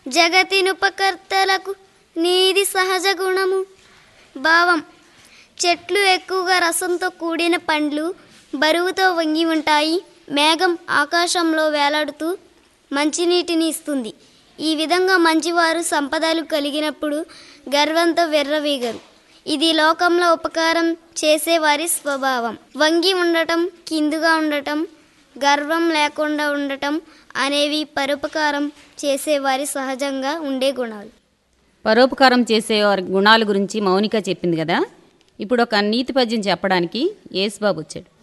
జగతినుపకర్తలకు నీది సహజ గుణము భావం చెట్లు ఎక్కువగా రసంతో కూడిన పండ్లు బరువుతో వంగి ఉంటాయి మేఘం ఆకాశంలో వేలాడుతూ మంచినీటిని ఇస్తుంది ఈ విధంగా మంచివారు సంపదలు కలిగినప్పుడు గర్వంతో వెర్రవీగరు ఇది లోకంలో ఉపకారం చేసేవారి స్వభావం వంగి ఉండటం కిందుగా ఉండటం గర్వం లేకుండా ఉండటం అనేవి పరోపకారం చేసేవారి సహజంగా ఉండే గుణాలు పరోపకారం చేసే వారి గుణాల గురించి మౌనిక చెప్పింది కదా ఇప్పుడు ఒక నీతి పద్యం చెప్పడానికి యేసుబాబు వచ్చాడు